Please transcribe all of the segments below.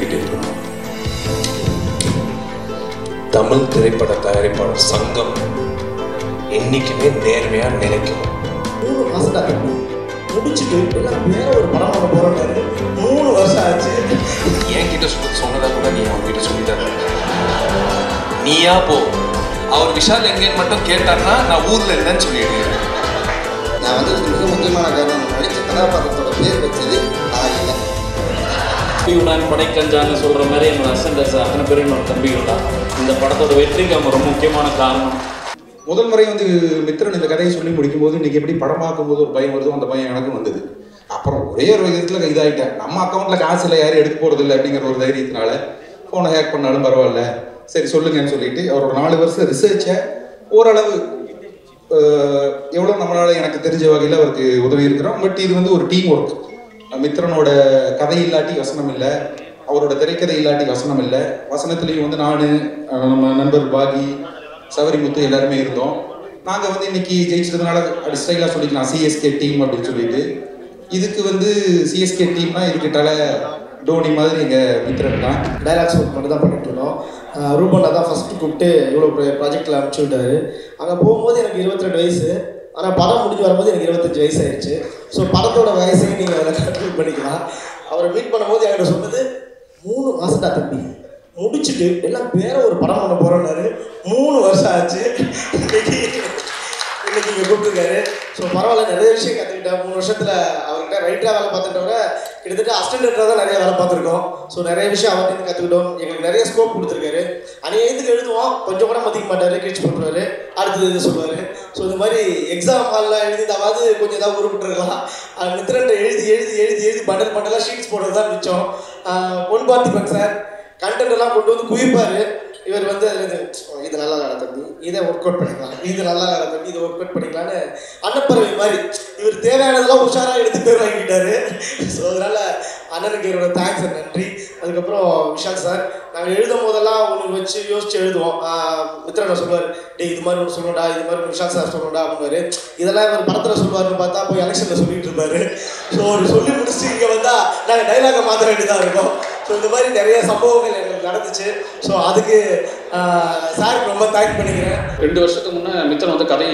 சொல்லிக்கிட்டே இருக்கணும் தமிழ் திரைப்பட தயாரிப்பாளர் சங்கம் என்னைக்குமே நேர்மையா நிலைக்கும் மூணு மாசம் தான் தம்பி முடிச்சுட்டு எல்லாம் வேற ஒரு படம் பண்ண போறோம்னாரு மூணு வருஷம் ஆச்சு என்கிட்ட சொல்ல சொன்னதா கூட நீ அவங்ககிட்ட சொல்லிட்டாரு நீயா போ அவர் விஷால் எங்கேன்னு மட்டும் கேட்டார்னா நான் ஊர்ல இல்லைன்னு சொல்லிடு நான் வந்து இதுக்கு மிக முக்கியமான காரணம் நான் நடித்த கதாபாத்திரத்தோட பேர் வச்சது நான் இல்லை தம்பியுடன் படைக்கஞ்சான்னு சொல்ற மாதிரி என்னோட அசண்டர்ஸ் அத்தனை பேரும் என்னோட தம்பிகள் தான் இந்த படத்தோட வெற்றிக்கு அவங்க ரொம்ப முக்கியமான காரணம் முதல் முறை வந்து மித்திரன் இந்த கதையை சொல்லி முடிக்கும்போது இன்னைக்கு எப்படி படமாக்கும் போது ஒரு பயம் வருதோ அந்த பயம் எனக்கும் வந்தது அப்புறம் ஒரே ஒரு விதத்தில் இதாகிட்டேன் நம்ம அக்கௌண்ட்டில் காசு இல்லை யாரும் எடுக்க போகிறது இல்லை அப்படிங்கிற ஒரு தைரியத்தினால ஃபோனை ஹேக் பண்ணாலும் பரவாயில்ல சரி சொல்லுங்கன்னு சொல்லிட்டு அவரோட நாலு வருஷம் ரிசர்ச்சை ஓரளவு அஹ், எவ்வளோ நம்மளால எனக்கு தெரிஞ்ச வகையில் அவருக்கு உதவி இருக்கிறோம் பட் இது வந்து ஒரு டீம் ஒர்க் மித்திரனோட கதை இல்லாட்டி வசனம் இல்லை அவரோட திரைக்கதை இல்லாட்டி வசனம் இல்லை வசனத்துலேயும் வந்து நான் நம்ம நண்பர் பாகி சவரிமுத்து எல்லாருமே இருந்தோம் நாங்கள் வந்து இன்னைக்கு ஜெயிச்சதுனால அப்படி ஸ்டைலாக சொல்லிக்கலாம் சிஎஸ்கே டீம் அப்படின்னு சொல்லிட்டு இதுக்கு வந்து சிஎஸ்கே டீம்னா இதுக்கு தலை டோனி மாதிரி எங்கள் மித்திரன் தான் டைலாக்ஸ் ஒர்க் மட்டும் தான் பண்ணிட்டு இருந்தோம் அஹ் ரூபண்ணா தான் ஃபஸ்ட்டு கூப்பிட்டு இவ்வளோ ப்ராஜெக்டில் அனுப்பிச்சி விட்டாரு அங்கே போகும்போது எனக்கு இருபத்தி ரெண்டு வயசு ஆனால் படம் முடிஞ்சு வரும்போது எனக்கு இருபத்தஞ்சு வயசு ஆயிடுச்சு ஸோ படத்தோட வயசையும் நீங்கள் அதில் கன்க்ளூட் பண்ணிக்கலாம் அவரை மீட் பண்ணும்போது என்கிட்ட சொன்னது மூணு மாசம்டா தம்பி முடிச்சுட்டு எல்லாம் வேற ஒரு படம் பண்ண போகிறோன்னாரு மூணு வருஷம் ஆச்சு இன்னைக்கு இன்னைக்கு இங்கே கூப்பிட்டுருக்காரு ஸோ பரவாயில்ல நிறைய விஷயம் கற்றுக்கிட்டேன் மூணு வருஷத்தில் அவர்கிட்ட ரைட்டராக வேலை பார்த்துட்டவர கிட்டத்தட்ட அசிஸ்டன்டாக தான் நிறைய வேலை பார்த்துருக்கோம் ஸோ நிறைய விஷயம் அவர்கிட்ட கற்றுக்கிட்டோம் எங்களுக்கு நிறைய ஸ்கோப் கொடுத்துருக்காரு அநியாயத்துக்கு எழுதுவோம் கொஞ்சம் கூட மதிக்க மாட்டார் கிழிச்சு போட்டுருவாரு அடுத்தது இது சொல்லுவார் ஸோ இந்த மாதிரி எக்ஸாம் ஹாலில் எழுதிதாவது கொஞ்சம் ஏதாவது உருப்பிட்டுருக்கலாம் அது மித்திரன்ட்ட எழுதி எழுதி எழுதி எழுதி பண்டல் பண்டலாக ஷீட்ஸ் போடுறது தான் மிச்சம் ஆஹ் பொன் பார்த்திபன் சார் கண்டென்ட் எல்லாம் கொண்டு வந்து குவிப்பாரு இவர் வந்து அதுல இருந்து, "ஓ, இது நல்லா நடத்தம்பி இதை ஒர்க் அவுட் பண்ணிக்கலாம் இது நல்லா நடத்தம்பி இதை ஒர்க் அவுட் பண்ணிக்கலாம்னு அன்னப்பறவை மாதிரி இவர் தேவையானதெல்லாம் உஷாராக எடுத்து பேர் வாங்கிட்டாரு ஸோ அதனால அண்ணனுக்கு என்னோட தேங்க்ஸ் நன்றி அதுக்கப்புறம் விஷால் சார் நாங்கள் எழுதும் போதெல்லாம் ஒன்று வச்சு யோசிச்சு எழுதுவோம் ஆஹ் மித்ரன் சொல்லுவார் டேய் இது மாதிரி ஒன்று சொல்லணும்டா இது மாதிரி ஒன்று விஷால் சார் சொல்லணும்டா அப்படின்னாரு இதெல்லாம் இவர் படத்தில் சொல்லுவாருன்னு பார்த்தா போய் எலெக்ஷனில் சொல்லிட்டு இருப்பாரு ஸோ ஒரு சொல்லி முடிச்சுட்டு இங்கே வந்தால் நாங்கள் டைலாகை மாற்ற வேண்டியதாக இருக்கும் ஸோ இந்த மாதிரி நிறைய சம்பவங்கள் எங்களுக்கு நடந்துச்சு ஸோ அதுக்கு சாருக்கு ரொம்ப தேங்க் பண்ணிக்கிறேன் ரெண்டு வருஷத்துக்கு முன்னே மித்தன் வந்து கதை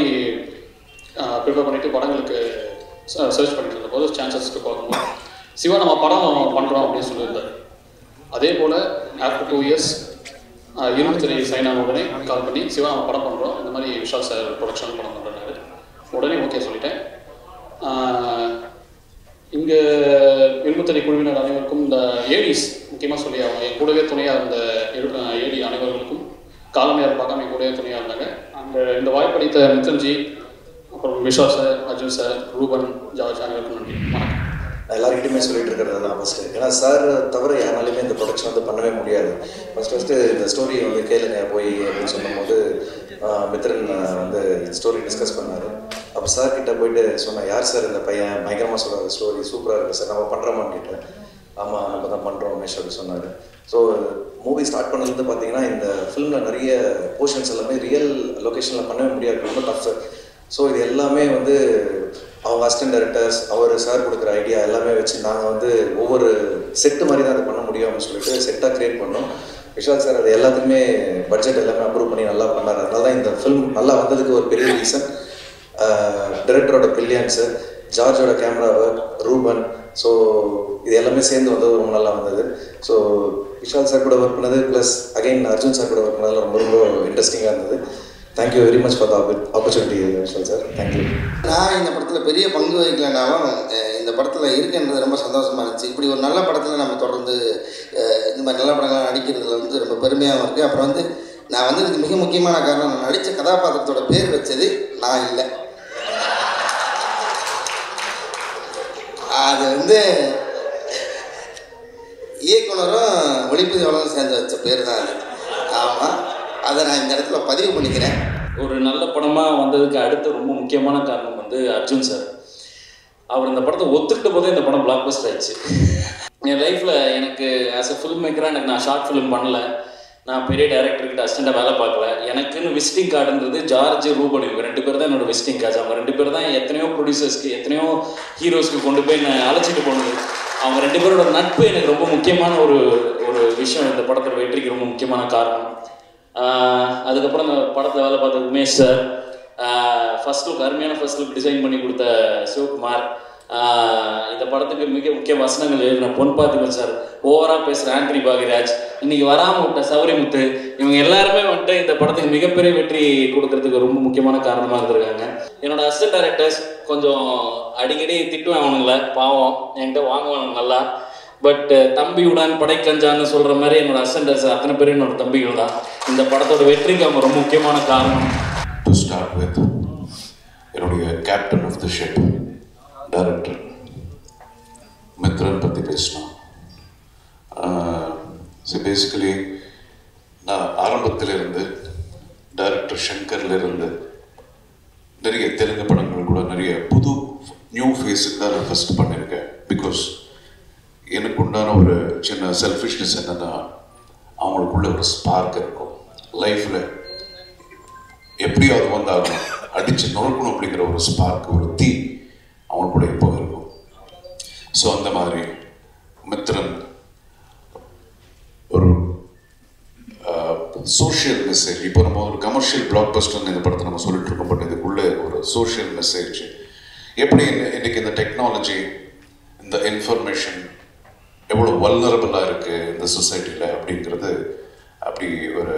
ப்ரிப்பேர் பண்ணிட்டு படங்களுக்கு சர்ச் பண்ணிட்டு இருந்தபோது சான்சஸ்க்கு பார்க்கும்போது சிவா நம்ம படம் பண்ணுறோம் அப்படின்னு சொல்லியிருந்தார் அதே போல் ஆஃப்டர் டூ இயர்ஸ் இருபத்தி சைன் ஆன உடனே கால் பண்ணி சிவா நம்ம படம் பண்ணுறோம் இந்த மாதிரி விஷால் சார் ப்ரொடக்ஷன் படம் பண்ணுறாரு உடனே ஓகே சொல்லிட்டேன் இங்கே வில்முத்தடி குழுவினர் அனைவருக்கும் இந்த ஏடிஸ் முக்கியமாக சொல்லி அவங்க என் கூடவே துணையாக இருந்த ஏடி அனைவர்களுக்கும் காலம் நேரம் பார்க்காம என் கூடவே துணையாக இருந்தாங்க அந்த இந்த வாய்ப்பளித்த மித்தன்ஜி அப்புறம் Vishal sir Arjun sir Ruban George அனைவருக்கும் நன்றி வணக்கம் நான் எல்லாருக்கிட்டையுமே சொல்லிட்டு இருக்கிறது தான் ஃபஸ்ட்டு ஏன்னா சார் தவிர யாராலையுமே இந்த ப்ரொடக்ஷன் வந்து பண்ணவே முடியாது ஃபஸ்ட் ஃபஸ்ட்டு இந்த ஸ்டோரியை வந்து கேளுங்க போய் அப்படின்னு சொல்லும்போது ஆஹ், மித்ரன் ஆஹ், வந்து ஸ்டோரி டிஸ்கஸ் பண்ணார் அப்போ சார் கிட்ட போயிட்டு சொன்னேன் யார் சார் இந்த பையன் பயங்கரமாக சொல்கிறார் ஸ்டோரி சூப்பராக இருக்குது சார் நம்ம பண்ணுறோமான்னு கேட்டேன் ஆமாம் நம்ம தான் பண்ணுறோம் ரமேஷ் அப்படி சொன்னார் ஸோ மூவி ஸ்டார்ட் பண்ணதுலேருந்து பார்த்தீங்கன்னா இந்த ஃபிலிமில் நிறைய போர்ஷன்ஸ் எல்லாமே ரியல் லொக்கேஷனில் பண்ணவே முடியாது ரொம்ப டஃப் ஸோ இது எல்லாமே வந்து அவங்க அசிஸ்டன்ட் டைரக்டர்ஸ் அவர் சார் கொடுக்குற ஐடியா எல்லாமே வச்சு நாங்கள் வந்து ஒவ்வொரு செட்டு மாதிரி தான் அதை பண்ண முடியும் அப்படின்னு சொல்லிட்டு செட்டாக க்ரியேட் பண்ணோம் விஷால் சார் அது எல்லாத்துக்குமே பட்ஜெட் எல்லாமே அப்ரூவ் பண்ணி நல்லா பண்ணார் அதனால தான் இந்த ஃபிலிம் நல்லா வந்ததுக்கு ஒரு பெரிய ரீசன் டைரக்டரோட பிரில்லியன்ஸு ஜார்ஜோட கேமரா ஒர்க் ரூபன் ஸோ இது எல்லாமே சேர்ந்து வந்தது ரொம்ப நல்லா வந்தது ஸோ விஷால் சார் கூட ஒர்க் பண்ணது ப்ளஸ் அகைன் அர்ஜுன் சார் கூட ஒர்க் பண்ணதில் ரொம்ப ரொம்ப இன்ட்ரெஸ்டிங்காக இருந்தது thank you very much for the opportunity Vishal sir thank you நான் இந்த படத்தில் பெரிய பங்கு வகிக்கலைனாலும் அஹ், இந்த படத்தில் இருக்குன்றது ரொம்ப சந்தோஷமாக இருந்துச்சு இப்படி ஒரு நல்ல படத்தில் நம்ம தொடர்ந்து அஹ், இந்த மாதிரி நல்ல படங்கள் நடிக்கிறதுல வந்து ரொம்ப பெருமையாகவும் இருக்குது அப்புறம் வந்து நான் வந்து இதுக்கு மிக முக்கியமான காரணம் நான் நடித்த கதாபாத்திரத்தோட பேர் வச்சது நான் இல்லை அது வந்து இயக்குனரும் ஒளிப்பதிவாளரும் சேர்ந்து வச்ச பேர் தான் அது ஆமாம் அதை நான் இந்த இடத்துல பதிவு பண்ணிக்கிறேன் ஒரு நல்ல படமாக வந்ததுக்கு அடுத்து ரொம்ப முக்கியமான காரணம் வந்து அர்ஜுன் சார் அவர் இந்த படத்தை ஒத்துக்கிட்ட போதே இந்த படம் பிளாக் பஸ்டர் ஆயிடுச்சு என் லைஃப்பில் எனக்கு ஆஸ் அ ஃபில்ம் மேக்கராக எனக்கு நான் ஷார்ட் ஃபிலிம் பண்ணல நான் பெரிய டேரக்டர்கிட்ட அசிஸ்டண்ட்டாக வேலை பார்க்கல எனக்குன்னு விசிட்டிங் கார்டுன்றது ஜார்ஜ் ரூபன் இவங்க ரெண்டு பேர் தான் என்னோட விசிட்டிங் கார்டு அவங்க ரெண்டு பேர் தான் எத்தனையோ ப்ரொடியூசர்ஸ்க்கு எத்தனையோ ஹீரோஸ்க்கு கொண்டு போய் நான் அழைச்சிட்டு போனது அவங்க ரெண்டு பேரோட நட்பு எனக்கு ரொம்ப முக்கியமான ஒரு ஒரு ஒரு விஷயம் இந்த படத்தோட வெற்றிக்கு ரொம்ப முக்கியமான காரணம் ஆஹ் அதுக்கப்புறம் இந்த படத்தில் வேலை பார்த்த உமேஷ் சார் ஃபர்ஸ்ட் லுக் அருமையான ஃபர்ஸ்ட் லுக் டிசைன் பண்ணி கொடுத்த சிவகுமார் ஆஹ் இந்த படத்துக்கு மிக முக்கிய வசனங்கள் எழுதின பொன் பார்த்திபன் சார் ஓவராக பேசுகிற ஆண்டனி பாகிராஜ் இன்னைக்கு வராமல் விட்ட சௌரிமுத்து இவங்க எல்லாருமே வந்துட்டு இந்த படத்துக்கு மிகப்பெரிய வெற்றி கொடுக்கறதுக்கு ரொம்ப முக்கியமான காரணமாக இருந்திருக்காங்க என்னோட அசிஸ்டன்ட் டைரக்டர்ஸ் கொஞ்சம் அடிக்கடி திட்டுவேன் அவனுங்கள பாவம் என்கிட்ட வாங்குவானுங்க நல்லா பட் தம்பியுடன் படைக்கஞ்சான்னு சொல்கிற மாதிரி என்னோட அசிஸ்டன்டர்ஸ் அத்தனை பேரும் என்னோட தம்பிகள் தான் இந்த படத்தோட வெற்றிக்கு அவங்க ரொம்ப முக்கியமான காரணம் டு ஸ்டார்ட் வித் என்னுடைய captain of the ship director Mithran பற்றி பேசணும் ஸோ பேசிக்கலி நான் ஆரம்பத்திலிருந்து டைரக்டர் ஷங்கர்ல இருந்து நிறைய தெலுங்கு படங்கள் கூட நிறைய புது நியூ ஃபேஸுக்கு தான் நான் ஃபஸ்ட் பண்ணியிருக்கேன் பிகாஸ் எனக்கு உண்டான ஒரு சின்ன செல்ஃபிஷ்னஸ் என்னன்னா அவங்களுக்குள்ள ஒரு ஸ்பார்க் இருக்கும் லைஃப்பில் எப்படியாவது வந்தாகணும் அடிச்சு நொறுக்கணும் அப்படிங்கிற ஒரு ஸ்பார்க் ஒரு தீ அவங்களுக்குள்ள எப்போ இருக்கும் ஸோ அந்த மாதிரி மித்ரன் ஒரு சோஷியல் மெசேஜ் இப்போ நம்ம ஒரு கமர்ஷியல் பிளாக் பஸ்டர் இந்த படத்தை நம்ம சொல்லிட்டு இருக்கோம் பட் இதுக்குள்ளே ஒரு சோஷியல் மெசேஜ் எப்படி இன்ன- இன்னைக்கு இந்த டெக்னாலஜி இந்த இன்ஃபர்மேஷன் எவ்வளோ வல்னரபுளாக இருக்குது இந்த சொசைட்டியில் அப்படிங்கிறது அப்படி ஒரு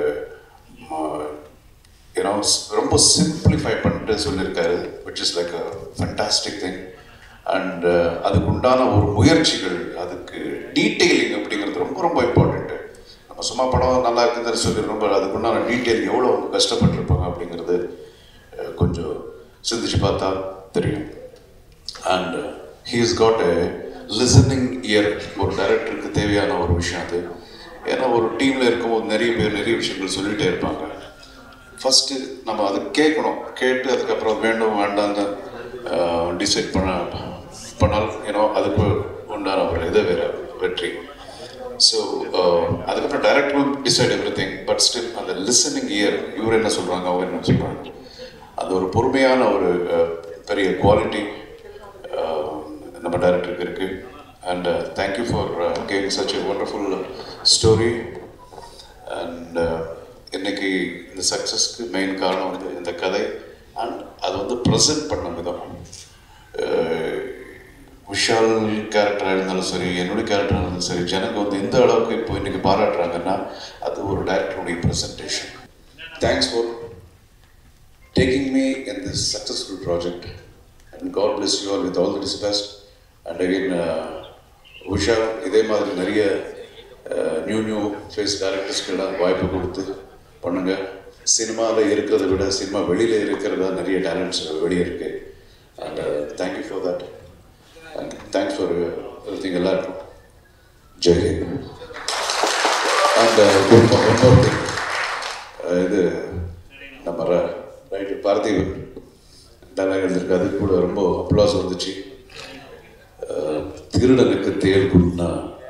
ஏன்னா ரொம்ப சிம்பிளிஃபை பண்ணிட்டு சொல்லியிருக்காரு which is like a fantastic thing and அதுக்கு உண்டான ஒரு முயற்சிகள் அதுக்கு டீட்டெயிலிங் அப்படிங்கிறது ரொம்ப ரொம்ப இம்பார்ட்டண்ட்டு நம்ம சும்மா படம் நல்லா இருக்குன்னு சொல்லி ரொம்ப அதுக்கு உண்டான டீட்டெயில் எவ்வளோ அவங்க கஷ்டப்பட்டிருப்பாங்க அப்படிங்கிறது அஹ், கொஞ்சம் சிந்திச்சு பார்த்தா தெரியும் and he is got a listening ear ஒரு டைரக்டருக்கு தேவையான ஒரு விஷயம் அது ஏன்னா ஒரு டீமில் இருக்கும்போது நிறைய பேர் நிறைய விஷயங்கள் சொல்லிகிட்டே இருப்பாங்க ஃபஸ்ட்டு நம்ம அதை கேட்கணும் கேட்டு அதுக்கப்புறம் வேண்டும் வேண்டாம்னு டிசைட் பண்ண பண்ணால் ஏன்னா அதுக்கு உண்டான ஒரு இது வேறு வெற்றி ஸோ அதுக்கப்புறம் direct will decide everything but still அந்த லிசனிங் இயர் இவர் என்ன சொல்கிறாங்க அவங்க என்ன சொல்கிறாங்க அது ஒரு பொறுமையான ஒரு அஹ், பெரிய குவாலிட்டி நம்ம டைரக்டருக்கு இருக்குது and thank you for giving such a wonderful story and இன்னைக்கு இந்த சக்ஸஸ்க்கு மெயின் காரணம் வந்து இந்த கதை அண்ட் அது வந்து ப்ரெசென்ட் பண்ண விதம் அஹ், விஷால் கேரக்டராக இருந்தாலும் சரி என்னுடைய கேரக்டராக இருந்தாலும் சரி ஜனங்க வந்து எந்த அளவுக்கு இப்போ இன்னைக்கு பாராட்டுறாங்கன்னா அது ஒரு டைரக்டருடைய presentation thanks for taking me in this successful project. And God bless you all with all the best. And again, uh, Vishal இதே மாதிரி நிறைய நியூ நியூ ஃபேஸ் டேரக்டர்ஸ்க்கெல்லாம் வாய்ப்பு கொடுத்து பண்ணுங்க சினிமாவில் இருக்கிறத விட சினிமா வெளியில் இருக்கிறதா நிறைய டேலண்ட்ஸ் வெளியே இருக்கு and thank you for that and thanks for every thing எல்லாருக்கும் ஜெய்ஹிந்த் and good one more thing இது நம்ம ரைட்டு பார்த்திபன் டயலாக் எழுதியிருக்கு அது கூட ரொம்ப அப்ளாஸ் வந்துச்சு அஹ், திருடனுக்கு தேல் கொடுனா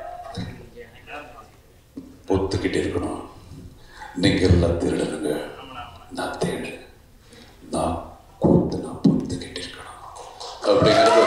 பொத்துக்கிட்டே இருக்கணும் நீங்க எல்லாம் திருடனுங்க நான் தேடு நான் கூத்து நான் பொத்துக்கிட்டே இருக்கணும் அப்படிங்கிறது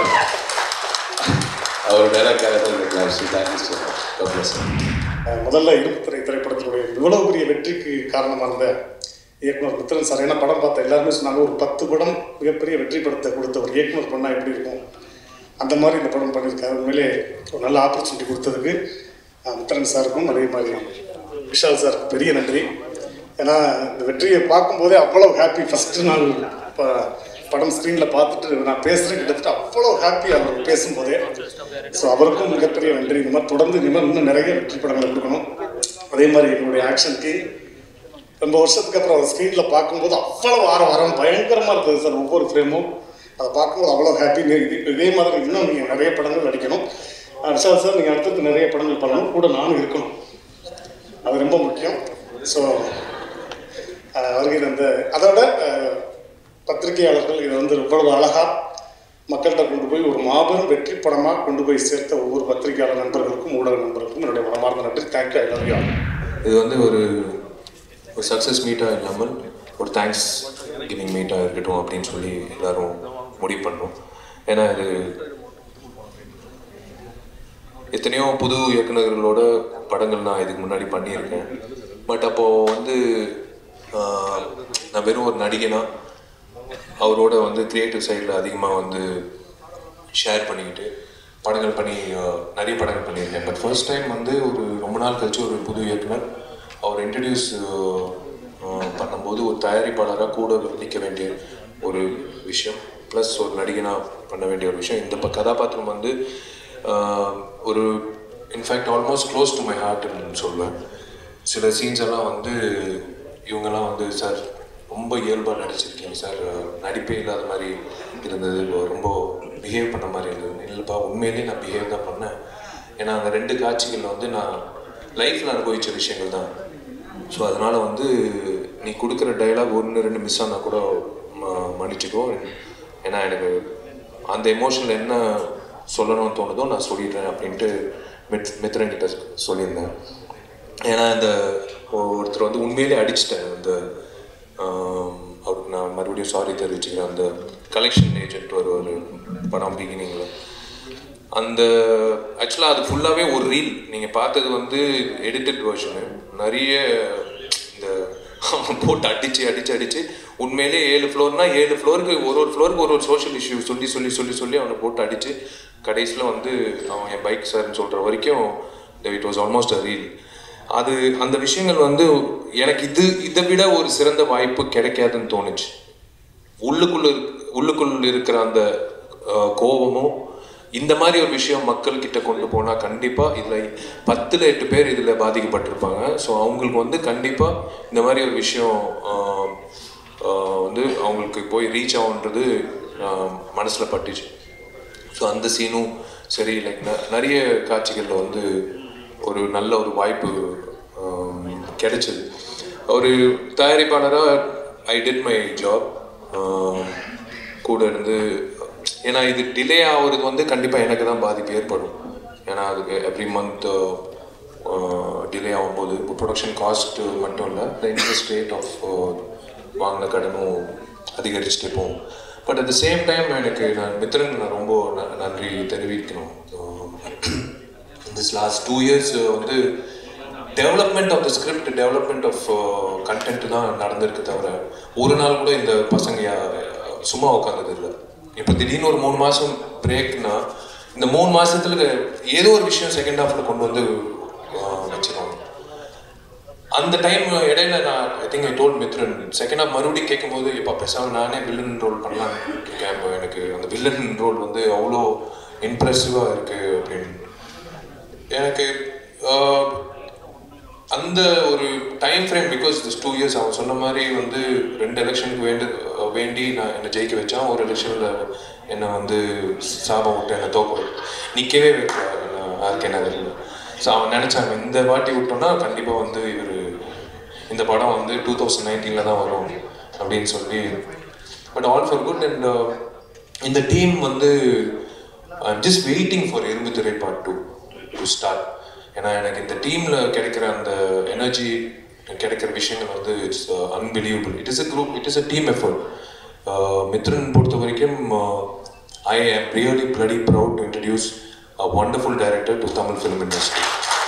அவர் டைலாக்காக தான் இந்த கிளாஸ் தேங்க்யூ ஸோ மச் அஹ் முதல்ல இருப்புத்துறை திரைப்படத்தினுடைய இவ்வளவு பெரிய வெற்றிக்கு காரணமாக இருந்த இயக்குனர் மித்திரன் சார் ஏன்னா படம் பார்த்த எல்லாருமே சொன்னாங்க ஒரு பத்து படம் மிகப்பெரிய வெற்றி படத்தை கொடுத்த ஒரு இயக்குனர் பண்ணால் எப்படி இருக்கும் அந்த மாதிரி இந்த படம் பண்ணியிருக்காரு உண்மையிலே ஒரு நல்ல ஆப்பர்ச்சுனிட்டி கொடுத்ததுக்கு அஹ் மித்திரன் சாருக்கும் அதே மாதிரி விஷால் சாருக்கு பெரிய நன்றி ஏன்னா இந்த வெற்றியை பார்க்கும்போதே அவ்வளோ ஹாப்பி ஃபஸ்ட்டு நாள் இப்போ படம் ஸ்க்ரீனில் பார்த்துட்டு நான் பேசுகிறேன் கிட்டத்தட்ட அவ்வளோ ஹாப்பி அவர் பேசும்போதே ஸோ அவருக்கும் மிகப்பெரிய நன்றி இந்த மாதிரி தொடர்ந்து இந்த மாதிரி இன்னும் நிறைய வெற்றி படங்களை கொடுக்கணும் அதே மாதிரி என்னுடைய ஆக்ஷனுக்கு ரொம்ப வருஷத்துக்கு அப்புறம் அவர் ஸ்க்ரீனில் பார்க்கும்போது அவ்வளோ வாரம் வாரம் பயங்கரமாக இருந்தது சார் ஒவ்வொரு ஃப்ரேமும் அதை பார்க்கும்போது அவ்வளோ ஹாப்பி இதே மாதிரி இன்னும் நீங்கள் நிறைய படங்கள் நடிக்கணும் அஹ் விஷால் சார் நீங்கள் அடுத்தது நிறைய படங்கள் பண்ணணும் கூட நானும் இருக்கணும் அது ரொம்ப முக்கியம் ஸோ வருகிற அந்த அதோட அஹ், பத்திரிகையாளர்கள் இதை வந்து இவ்வளவு அழகா மக்கள்கிட்ட கொண்டு போய் ஒரு மாபெரும் வெற்றி படமாக கொண்டு போய் சேர்த்த ஒவ்வொரு பத்திரிகையாளர் நண்பர்களுக்கும் ஊடக நண்பர்களுக்கும் என்னுடைய மனமார்ந்த நன்றி தேங்க்யூ ஐ லவ் யூ இது வந்து ஒரு ஒரு சக்ஸஸ் மீட்டாக இல்லாமல் ஒரு தேங்க்ஸ் கிவிங் மீட்டாக இருக்கட்டும் அப்படின்னு சொல்லி எல்லாரும் முடிவு பண்ணோம் ஏன்னா இது எத்தனையோ புது இயக்குனர்களோட படங்கள் நான் இதுக்கு முன்னாடி பண்ணியிருக்கேன் பட் அப்போது வந்து ஆஹ், நான் வெறும் ஒரு நடிகனா அவரோட வந்து கிரியேட்டிவ் சைடில் அதிகமாக வந்து ஷேர் பண்ணிக்கிட்டு படங்கள் பண்ணி ஆஹ், நிறைய படங்கள் பண்ணியிருக்கேன் பட் ஃபர்ஸ்ட் டைம் வந்து ஒரு ரொம்ப நாள் கழிச்சு ஒரு புது இயக்குனர் அவர் இன்ட்ரடியூஸ் பண்ணும்போது ஒரு தயாரிப்பாளராக கூட நிற்க வேண்டிய ஒரு விஷயம் ப்ளஸ் ஒரு நடிகனாக பண்ண வேண்டிய ஒரு விஷயம் இந்த ப- கதாபாத்திரம் வந்து ஆஹ், ஒரு in fact almost close to my ஹார்ட்னு சொல்லுவேன் சில சீன்ஸ் எல்லாம் வந்து இவங்கெல்லாம் வந்து சார் ரொம்ப இயல்பாக நடிச்சிருக்கீங்க சார் நடிப்பே இல்லாத மாதிரி இருந்தது ரொம்ப பிஹேவ் பண்ண மாதிரி இருந்தது இல்லைப்பா உண்மையிலேயே நான் பிஹேவ் தான் பண்ணேன் ஏன்னா அந்த ரெண்டு காட்சிகளில் வந்து நான் லைஃப்பில் அனுபவித்த விஷயங்கள் தான் ஸோ அதனால் வந்து நீ கொடுக்குற டைலாக் ஒன்று ரெண்டு மிஸ் ஆனால் கூட ம- மன்னிச்சுக்கோ ஏன்னா எனக்கு அந்த எமோஷனில் என்ன சொல்லணும்னு தோணுதோ நான் சொல்லிடுறேன் அப்படின்ட்டு மித் மித்ரன் கிட்ட சொல்லியிருந்தேன் ஏன்னா இந்த ஒ- ஒருத்தர் வந்து உண்மையிலே அடிச்சிட்டேன் அந்த ஆம், அவருக்கு நான் மறுபடியும் சாரி தெரிவிச்சுக்கிறேன் அந்த கலெக்ஷன் ஏஜென்ட் ஒரு ஒரு படம் பிகினிங்கில் அந்த ஆக்சுவலாக அது ஃபுல்லாகவே ஒரு ரீல் நீங்கள் பார்த்தது வந்து எடிட்டட் வெர்ஷனு நிறைய இந்த அவன் போட்டு அடித்து அடித்து அடித்து உண்மையிலே ஏழு ஃப்ளோர்னா ஏழு ஃப்ளோருக்கு ஒரு ஒரு ஃப்ளோருக்கு ஒரு ஒரு சோஷியல் இஷ்யூ சொல்லி சொல்லி சொல்லி சொல்லி அவனை போட்டு அடித்து கடைசியில் வந்து அவன் என் பைக் சார்னு சொல்கிற வரைக்கும் it was almost a real அது அந்த விஷயங்கள் வந்து எனக்கு இது இதை விட ஒரு சிறந்த வாய்ப்பு கிடைக்காதுன்னு தோணுச்சு உள்ளுக்குள்ள இருக்- உள்ளுக்குள்ள இருக்கிற அந்த அஹ், கோபமும் இந்த மாதிரி ஒரு விஷயம் மக்கள் கிட்ட கொண்டு போனா கண்டிப்பா இதுல பத்துல எட்டு பேர் இதுல பாதிக்கப்பட்டிருப்பாங்க ஸோ அவங்களுக்கு வந்து கண்டிப்பா இந்த மாதிரி ஒரு விஷயம் ஆஹ், ஆஹ், வந்து அவங்களுக்கு போய் ரீச் ஆகுன்றது ஆஹ், மனசுல பட்டுச்சு ஸோ அந்த சீனும் சரி லைக் நிறைய காட்சிகளில் வந்து ஒரு நல்ல ஒரு வாய்ப்பு ஆம், கிடைச்சது ஒரு தயாரிப்பாளராக ஐ டிட் மை ஜாப் கூட இருந்து ஏன்னா இது டிலே ஆகுறது வந்து கண்டிப்பாக எனக்கு தான் பாதிப்பு ஏற்படும் ஏன்னா அதுக்கு எவ்ரி மந்த் டிலே ஆகும்போது ப்ரொடக்ஷன் காஸ்ட் மட்டும் இல்லை த இன்ட்ரெஸ்ட் ரேட் ஆஃப் வாங்கின கடனும் அதிகரிச்சுட்டே போகும் but at the same time எனக்கு நான் மித்ரன் நான் ரொம்ப ந- நன்றி தெரிவிக்கணும் திஸ் லாஸ்ட் டூ இயர்ஸ் வந்து development of the script development of content தான் நடந்திருக்கு தவிர ஒரு நாள் கூட இந்த பசங்க யா- சும்மா உட்காந்தது இல்லை இப்போ திடீர்னு ஒரு மூணு மாதம் பிரேக்னா இந்த மூணு மாசத்துல ஏதோ ஒரு விஷயம் செகண்ட் ஹாஃப்ல கொண்டு வந்து அஹ், வச்சிருவாங்க அந்த டைம் இடையில நான் I think I told Mithran second half மறுபடியும் கேட்கும்போது இப்போ பேசாம நானே வில்லன் ரோல் பண்ணலாம் இருக்கேன் இப்போ எனக்கு அந்த வில்லன் ரோல் வந்து அவ்வளோ இம்ப்ரெசிவாக இருக்கு அப்படின்னு எனக்கு ஆஹ், அந்த ஒரு time frame because this two years அவன் சொன்ன மாதிரி வந்து ரெண்டு எலெக்ஷனுக்கு வேண்டு வேண்டி நான் என்னை ஜெயிக்க வச்சான் ஒரு எலெக்ஷனில் என்னை வந்து சாபம் விட்டு என்னை தோக்க நிற்கவே வைக்கல ஆர்கே நகரில் ஸோ அவன் நினச்சாங்க இந்த வாட்டி விட்டோம்னா கண்டிப்பாக வந்து இவர் இந்த படம் வந்து டூ தௌசண்ட் நைன்டீனில் தான் வரும் அப்படின்னு சொல்லி but all for good and இந்த டீம் வந்து I'm just waiting for இரும்புத்துறை part two to start ஏன்னா எனக்கு இந்த டீமில் கிடைக்கிற அந்த எனர்ஜி கிடைக்கிற விஷயங்கள் வந்து it's unbelievable it is a group it is a team effort Mithran பொறுத்த வரைக்கும் I am really bloody proud to introduce a wonderful director to Tamil film industry.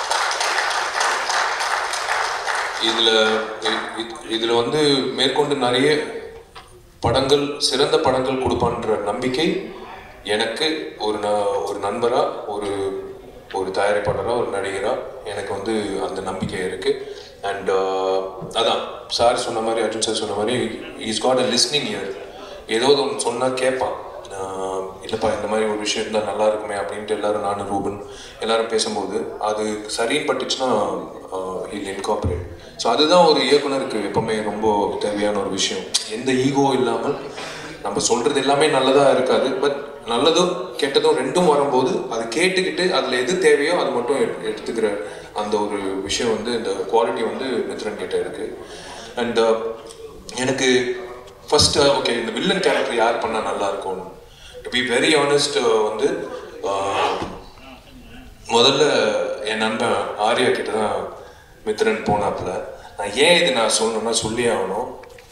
இதில் இதில் வந்து மேற்கொண்டு நிறைய படங்கள் சிறந்த படங்கள் கொடுப்பான்ற நம்பிக்கை எனக்கு ஒரு ந ஒரு நண்பராக ஒரு ஒரு தயாரிப்பாளராக ஒரு நடிகராக எனக்கு வந்து அந்த நம்பிக்கை இருக்குது அண்ட் அதான் சார் சொன்ன மாதிரி அர்ஜுன் சார் சொன்ன மாதிரி is got a listening ear ஏதோ ஒன்று சொன்னால் கேட்பான் ஆஹ் இல்லைப்பா இந்த மாதிரி ஒரு விஷயம் இருந்தால் நல்லா இருக்குமே அப்படின்ட்டு எல்லாரும் நானும் ரூபன் எல்லாரும் பேசும்போது அது சரின்னு பட்டுச்சுன்னா இல் இன்கார்பரேட் ஸோ அதுதான் ஒரு இயக்குனருக்கு எப்பவுமே ரொம்ப தேவையான ஒரு விஷயம் எந்த ஈகோ இல்லாமல் நம்ம சொல்றது எல்லாமே நல்லதா இருக்காது பட் நல்லதும் கெட்டதும் ரெண்டும் வரும்போது அதை கேட்டுக்கிட்டு அதில் எது தேவையோ அது மட்டும் எடு- எடுத்துக்கிற அந்த ஒரு விஷயம் வந்து இந்த குவாலிட்டி வந்து மித்ரன் கிட்ட இருக்கு அண்ட் எனக்கு ஃபர்ஸ்ட் ஓகே இந்த வில்லன் கேரக்டர் யார் பண்ணால் நல்லா இருக்கும் டு பி வெரி ஆனஸ்ட் வந்து ஆஹ், முதல்ல என் நண்பன் ஆர்யா கிட்ட தான் மித்ரன் போனாப்புல நான் ஏன் இது நான் சொல்லணும்னா சொல்லி ஆகணும்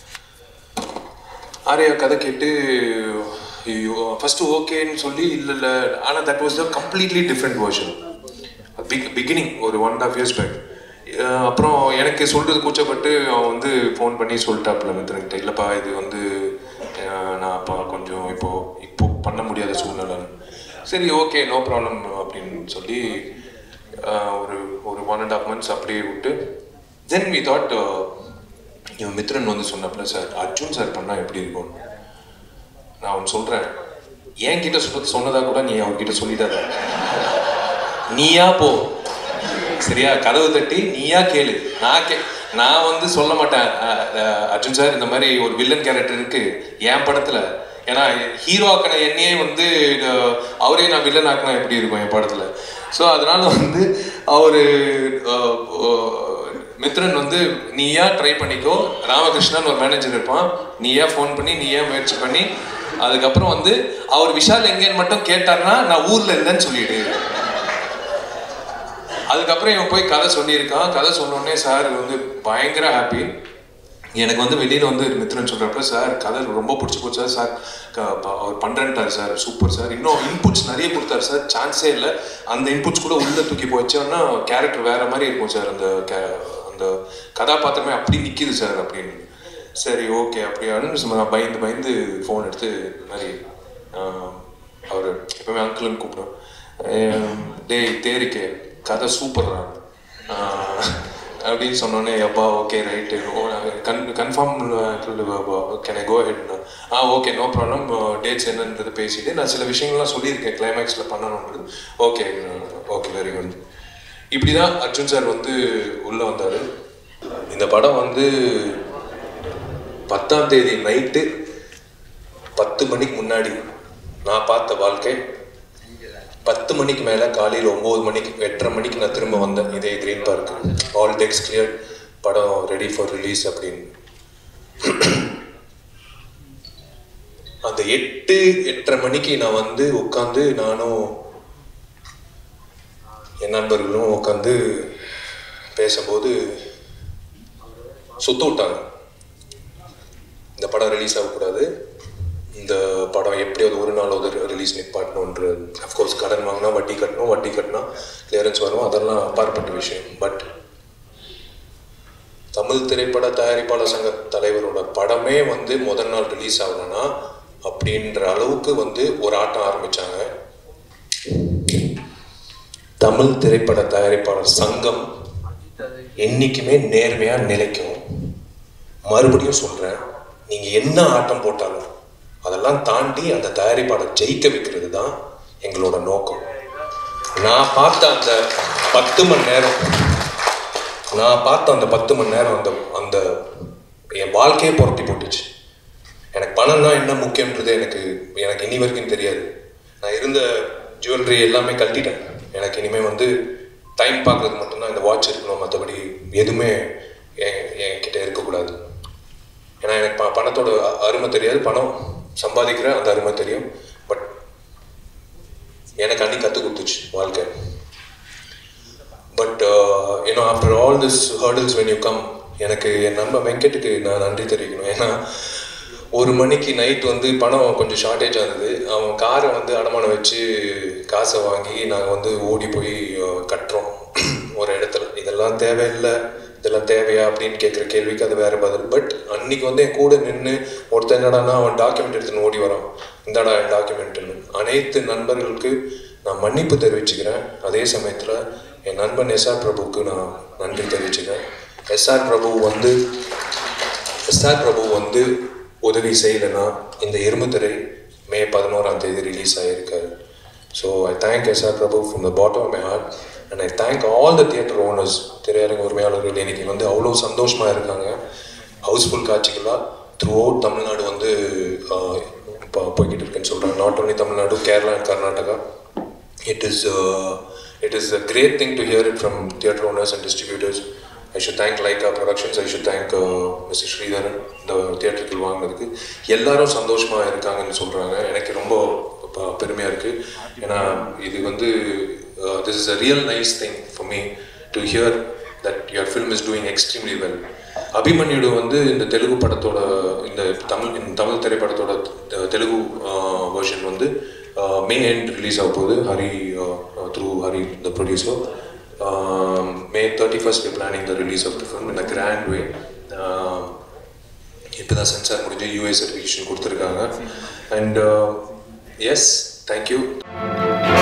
ஆர்யா கதை கேட்டு ஃபர்ஸ்ட் ஓகேன்னு சொல்லி இல்லை இல்லை ஆனால் that was the completely different version big beginning ஒரு one and half years back அப்புறம் எனக்கு சொல்கிறது கூச்சப்பட்டு அவன் வந்து ஃபோன் பண்ணி சொல்லிட்டாப்புல மித்திரன்கிட்ட இல்லைப்பா இது வந்து அஹ், நான் அப்பா கொஞ்சம் இப்போ இப்போ பண்ண முடியாத சூழ்நிலைன்னு சரி ஓகே நோ ப்ராப்ளம் அப்படின்னு சொல்லி அஹ், ஒரு ஒரு ஒன் அண்ட் ஆஃப் மந்த்ஸ் அப்படியே விட்டு தென் வி தாட் இவன் மித்ரன் வந்து சொன்னப்பல சார் அர்ஜுன் சார் பண்ணால் எப்படி இருக்கும் நான் ஒன்று சொல்கிறேன் என்கிட்ட சொல்ல சொன்னதா கூட நீ அவர்கிட்ட சொல்லிடாத நீயா போ சரியா கதவு தட்டி நீயா கேளு நான் கே நான் வந்து சொல்ல மாட்டேன் அஹ், அஹ், அர்ஜுன் சார் இந்த மாதிரி ஒரு வில்லன் கேரக்டர் இருக்கு என் படத்துல ஏன்னா ஹீரோ ஆக்கின என்னையே வந்து அஹ், அவரே நான் வில்லன் ஆக்கினா எப்படி இருக்கும் என் படத்துல ஸோ அதனால வந்து அவரு அஹ், அஹ், மித்ரன் வந்து நீயா ட்ரை பண்ணிக்கோ ராமகிருஷ்ணன் ஒரு மேனேஜர் இருப்பான் நீயா ஃபோன் பண்ணி நீயா முயற்சி பண்ணி அதுக்கப்புறம் வந்து அவர் விஷால் எங்கேன்னு மட்டும் கேட்டார்னா நான் ஊர்ல இல்லைன்னு சொல்லிடு அதுக்கப்புறம் இவன் போய் கதை சொல்லியிருக்கான் கதை சொன்னோடனே சார் வந்து பயங்கர ஹாப்பி எனக்கு வந்து வெளியில வந்து மித்ரன் சொல்றப்ப சார் கதை ரொம்ப பிடிச்சி போச்சு சார் சார் க- ப- அவர் பண்றேன்ட்டார் சார் சூப்பர் சார் இன்னும் இன்புட்ஸ் நிறைய கொடுத்தாரு சார் சான்ஸே இல்லை அந்த இன்புட்ஸ் கூட உள்ள தூக்கி போச்சோன்னா கேரக்டர் வேற மாதிரி இருக்கும் சார் அந்த ca- அந்த கதாபாத்திரமே அப்படி நிக்குது சார் அப்படின்னு சரி ஓகே அப்படியான்னு சும்மா நான் பயந்து பயந்து ஃபோன் எடுத்து இந்த மாதிரி அவர் எப்பவுமே அங்கிள்னு கூப்பிடுவேன் அஹ் டேய் தேரிக்கே கதை சூப்பர்ரா ஆஹ் அப்படின்னு சொன்னோன்னே அப்பா ஓகே ரைட்டு கன் confirm can I go head ஆ ஓகே நோ ப்ராப்ளம் டேட்ஸ் என்னன்றது பேசிட்டு நான் சில விஷயங்கள்லாம் சொல்லியிருக்கேன் கிளைமேக்ஸில் பண்ணணுன்றது ஓகே ஓகே வெரி குட் இப்படி தான் அர்ஜுன் சார் வந்து உள்ளே வந்தார் இந்த படம் வந்து பத்தாம் தேதி நைட்டு பத்து மணிக்கு முன்னாடி நான் பார்த்த வாழ்க்கை பத்து மணிக்கு மேலே காலையில் ஒம்பது மணிக்கு எட்டரை மணிக்கு நான் திரும்ப வந்தேன் இதே green park all decks clear படம் ரெடி ஃபார் ரிலீஸ் அப்படின்னு அந்த எட்டு எட்டரை மணிக்கு நான் வந்து உட்காந்து நானும் என் நண்பர்களும் உட்காந்து பேசும்போது சுத்த விட்டாங்க இந்த படம் ரிலீஸ் ஆகக்கூடாது இந்த படம் எப்படியாவது ஒரு நாளாவது ரிலீஸ் நிப்பாட்டணுன்ற அஃப்கோர்ஸ் கடன் வாங்கினா வட்டி கட்டணும் வட்டி கட்டினா கிளியரன்ஸ் வரும் அதெல்லாம் அப்பாற்பட்ட விஷயம் பட் தமிழ் திரைப்பட தயாரிப்பாளர் சங்க தலைவரோட படமே வந்து முதல் நாள் ரிலீஸ் ஆகலைன்னா அப்படின்ற அளவுக்கு வந்து ஒரு ஆட்டம் ஆரம்பிச்சாங்க தமிழ் திரைப்பட தயாரிப்பாளர் சங்கம் என்னைக்குமே நேர்மையா நிலைக்கும் மறுபடியும் சொல்றேன் நீங்க என்ன ஆட்டம் போட்டாலும் அதெல்லாம் தாண்டி அந்த தயாரிப்பாளர் ஜெயிக்க வைக்கிறது தான் எங்களோட நோக்கம் நான் பார்த்த அந்த பத்து மணி நேரம் நான் பார்த்த அந்த பத்து மணி நேரம் அந்த அந்த என் வாழ்க்கையே புரட்டி போட்டுச்சு எனக்கு பணம்னா என்ன முக்கியன்றது எனக்கு எனக்கு இனி வரைக்கும் தெரியாது நான் இருந்த ஜுவல்லரி எல்லாமே கழட்டிட்டேன் எனக்கு இனிமேல் வந்து டைம் பார்க்குறது மட்டும்தான் இந்த வாட்ச் இருக்கணும் மற்றபடி எதுவுமே என் என்கிட்ட இருக்கக்கூடாது ஏன்னா எனக்கு ப பணத்தோட அ- அருமை தெரியாது பணம் சம்பாதிக்கிற அந்த அருமை தெரியும் பட் எனக்கு அன்னி கற்றுக் கொடுத்துச்சு வாழ்க்கை but you know after all this hurdles when you come எனக்கு என் நண்பன் வெங்கட்டுக்கு நான் நன்றி தெரிவிக்கணும் ஏன்னா ஒரு மணிக்கு நைட் வந்து பணம் கொஞ்சம் ஷார்ட்டேஜ் ஆகுது அவன் காரை வந்து அடமானம் வச்சு காசை வாங்கி நாங்கள் வந்து ஓடி போய் அஹ், கட்டுறோம் ஒரு இடத்துல இதெல்லாம் தேவையில்லை இதெல்லாம் தேவையா அப்படின்னு கேட்குற கேள்விக்கு அது வேற பதில் பட் அன்னைக்கு வந்து என் கூட நின்று ஒருத்தன் என்னடான்னா அவன் டாக்குமெண்ட் எடுத்துன்னு ஓடி வரான் இந்தாடா என் டாக்குமெண்ட்னு அனைத்து நண்பர்களுக்கு நான் மன்னிப்பு தெரிவிச்சுக்கிறேன் அதே சமயத்தில் என் நண்பன் எஸ்ஆர் பிரபுவுக்கு நான் நன்றி தெரிவிச்சுக்கிறேன் எஸ்ஆர் பிரபு வந்து எஸ்ஆர் பிரபு வந்து உதவி செய்யலைன்னா இந்த எருமுத்திரை மே பதினோராம் தேதி ரிலீஸ் ஆகியிருக்காரு so I thank S R Prabhu from the bottom of my heart and I thank all the theatre owners திரையரங்க உரிமையாளர்கள் இன்னைக்கு வந்து அவ்வளோ சந்தோஷமாக இருக்காங்க ஹவுஸ்ஃபுல் காட்சிகளாக த்ரூ அவுட் தமிழ்நாடு வந்து ஆஹ், இப்போ போய்கிட்டு இருக்குன்னு சொல்கிறாங்க not only Tamil Nadu Kerala and Karnataka it is uh, it is a great thing to hear it from theatre owners and distributors. I should thank Laika Productions. I should thank uh, Mr. Sridharan இந்த தியேட்டருக்கு வாங்கினதுக்கு எல்லாரும் சந்தோஷமா இருக்காங்கன்னு சொல்றாங்க எனக்கு ரொம்ப ப- பெருமையா இருக்கு ஏன்னா இது வந்து this is a real nice thing for me to hear that your film is doing extremely well அபிமன்யுடு வந்து இந்த தெலுங்கு படத்தோட இந்த தமிழ் இந்த தமிழ் திரைப்படத்தோட தெ- தெலுங்கு வெர்ஷன் வந்து மே எண்ட் ரிலீஸ் ஆக போகுது Hari through Hari the producer May thirty first we planning the release of the film in a grand way இப்போ தான் சென்சார் முடிஞ்சு யூஏ சர்டிஃபிகேஷன் கொடுத்துருக்காங்க அண்ட் எஸ் தேங்க்யூ